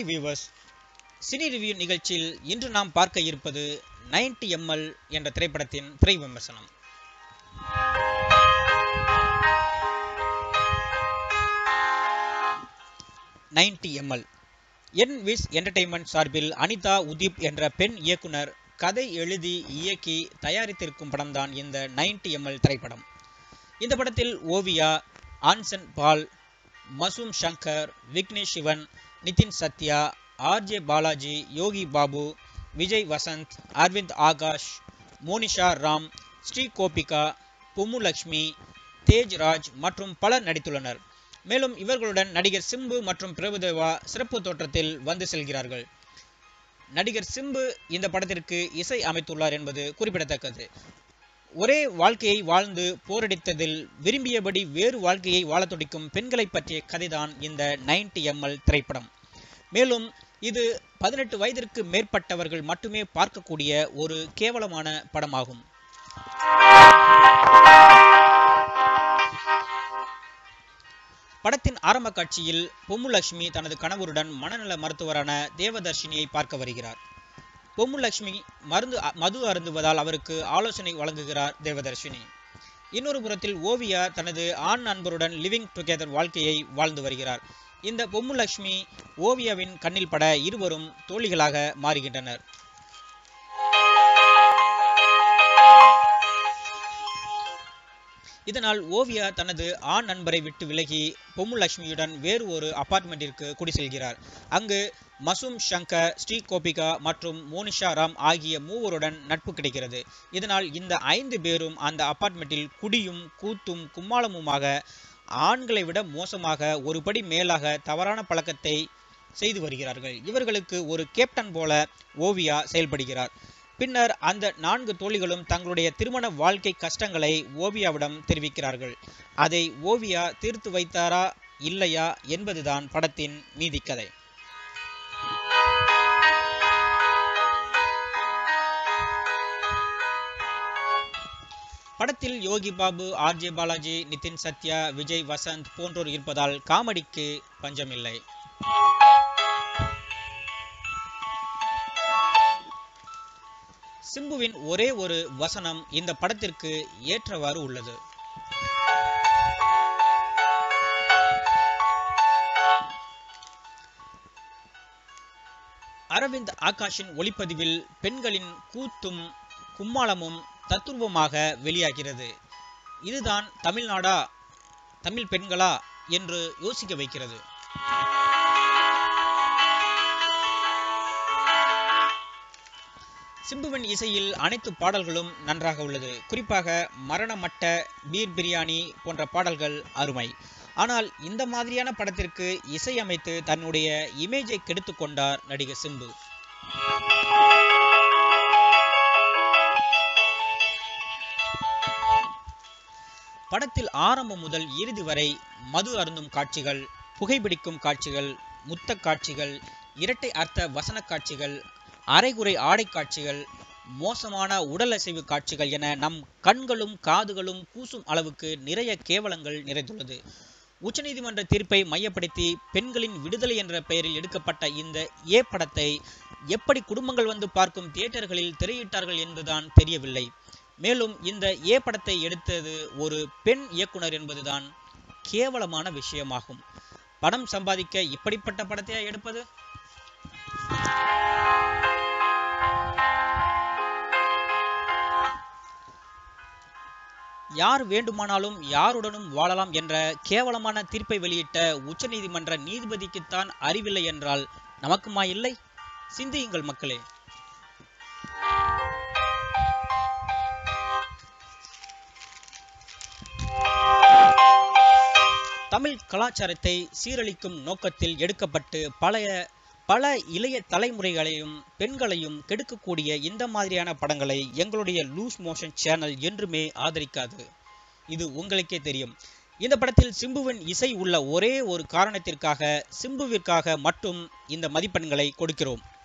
viewers cine review நிகழ்ச்சியில் இன்று நாம் பார்க்க இருப்பது 90 எம்எல் என்ற திரைப்படத்தின் திரை விமர்சனம் ninety ML N Viz entertainment சார்பில் அனிதா உதீப் என்ற பெண் இயக்குனர் கதை எழுதி இயக்கி தயாரித்திருக்கும் படம்தான் இந்த 90 எம்எல் திரைப்படம் இந்த படத்தில் ஓவியா ஆன்சன் பால் மசூம் சங்கர் விக்னேஷ் சிவன் நிதின் சத்யா ஆர்ஜே பாலாஜி யோகி பாபு விஜய் வசந்த் அரவிந்த் ஆகாஷ் மோனிஷா ராம் ஸ்ரீ கோபிகா பொம்முலக்ஷ்மி தேஜ் ராஜ் மற்றும் பலர் நடித்துள்ளனர் மேலும் இவர்களுடன் நடிகர் சிம்பு மற்றும் பிரபுதேவா சிறப்பு தோற்றத்தில் வந்து செல்கிறார்கள் நடிகர் சிம்பு இந்த படத்திற்கு இசை அமைத்துள்ளார் என்பது குறிப்பிடத்தக்கது ஒரே வாழ்க்கையை வாழ்ந்து போரடித்ததில் விரும்பியபடி வேறு வாழ்க்கையை வாழத் துடிக்கும் பெண்களை பற்றிய கதைதான் இந்த 90 எம்எல் திரைப்படம் மேலும் இது பதினெட்டு வயதிற்கு மேற்பட்டவர்கள் மட்டுமே பார்க்கக்கூடிய ஒரு கேவலமான படமாகும் படத்தின் ஆரம்ப காட்சியில் பொம்முலட்சுமி தனது கணவருடன் மனநல மருத்துவரான தேவதர்ஷினியை பார்க்க வருகிறார் பொம்முலட்சுமி மருந்து மது அருந்துவதால் அவருக்கு ஆலோசனை வழங்குகிறார் தேவதர்ஷினி இன்னொரு புறத்தில் ஓவியா தனது ஆண் நண்பருடன் லிவிங் டுகெதர் வாழ்க்கையை வாழ்ந்து வருகிறார் இந்த பொம்முலட்சுமி ஓவியாவின் கண்ணில் பட இருவரும் தோழிகளாக மாறுகின்றனர் இதனால் ஓவியா தனது ஆண் நண்பரை விட்டு விலகி பொம்முலட்சுமியுடன் வேறு ஒரு அபார்ட்மெண்ட்டிற்கு குடி செல்கிறார் அங்கு மசூம் சங்கர் ஸ்ரீ கோபிகா மற்றும் மோனிஷா ராம் ஆகிய மூவருடன் நட்பு கிடைக்கிறது இதனால் இந்த ஐந்து பேரும் அந்த அபார்ட்மெண்ட்டில் குடியும் கூத்தும் கும்மாளமுமாக ஆண்களை விட மோசமாக ஒருபடி மேலாக தவறான பழக்கத்தை செய்து வருகிறார்கள் இவர்களுக்கு ஒரு கேப்டன் போல ஓவியா செயல்படுகிறார் பின்னர் அந்த நான்கு தோழிகளும் தங்களுடைய திருமண வாழ்க்கை கஷ்டங்களை ஓவியாவிடம் தெரிவிக்கிறார்கள் அதை ஓவியா தீர்த்து வைத்தாரா இல்லையா என்பதுதான் படத்தின் மீதிக்கதை படத்தில் யோகி பாபு ஆர்ஜே பாலாஜி நிதின் சத்யா விஜய் வசந்த் போன்றோர் இருப்பதால் காமெடிக்கு பஞ்சமில்லை சிம்புவின் ஒரே ஒரு வசனம் இந்த படத்திற்கு ஏற்றவாறு உள்ளது அரவிந்த் ஆகாஷின் ஒளிப்பதிவில் பெண்களின் கூத்தும் கும்மாளமும் தத்துருவமாக வெளியாகிறது இதுதான் தமிழ்நாடா தமிழ் பெண்களா என்று யோசிக்க வைக்கிறது சிம்புவின் இசையில் அனைத்து பாடல்களும் நன்றாக உள்ளது குறிப்பாக மரணமட்ட பீர் பிரியாணி போன்ற பாடல்கள் அருமை ஆனால் இந்த மாதிரியான படத்திற்கு இசையமைத்து தன்னுடைய இமேஜை கெடுத்து கொண்டார் நடிகர் சிம்பு படத்தில் ஆரம்பம் முதல் இறுதி வரை மது அருந்தும் காட்சிகள் புகைப்பிடிக்கும் காட்சிகள் முத்த காட்சிகள் இரட்டை அர்த்த வசன காட்சிகள் அரைகுறை ஆடை காட்சிகள் மோசமான உடல் அசைவு காட்சிகள் என நம் கண்களும் காதுகளும் கூசும் அளவுக்கு நிறைய கேவலங்கள் நிறைந்துள்ளது உச்சநீதிமன்ற தீர்ப்பை மையப்படுத்தி பெண்களின் விடுதலை என்ற பெயரில் எடுக்கப்பட்ட இந்த ஏ படத்தை எப்படி குடும்பங்கள் வந்து பார்க்கும் தியேட்டர்களில் திரையிட்டார்கள் என்றுதான் தெரியவில்லை மேலும் இந்த ஏ படத்தை எடுத்தது ஒரு பெண் இயக்குனர் என்பதுதான் கேவலமான விஷயமாகும் பணம் சம்பாதிக்க இப்படிப்பட்ட படத்தையா எடுப்பது யார் வேண்டுமானாலும் யாருடனும் வாழலாம் என்ற கேவலமான தீர்ப்பை வெளியிட்ட உச்சநீதிமன்ற நீதிபதிக்குத்தான் அறிவில்லை என்றால் நமக்குமா இல்லை சிந்தியுங்கள் மக்களே தமிழ் கலாச்சாரத்தை சீரழிக்கும் நோக்கத்தில் எடுக்கப்பட்டு பழைய பல இளைய தலைமுறைகளையும் பெண்களையும் கெடுக்கக்கூடிய இந்த மாதிரியான படங்களை எங்களுடைய லூஸ் மோஷன் சேனல் என்றுமே ஆதரிக்காது இது உங்களுக்கே தெரியும் இந்த படத்தில் சிம்புவின் இசை உள்ள ஒரே ஒரு காரணத்திற்காக சிம்புவிற்காக மட்டும் இந்த மதிப்பெண்களை கொடுக்கிறோம்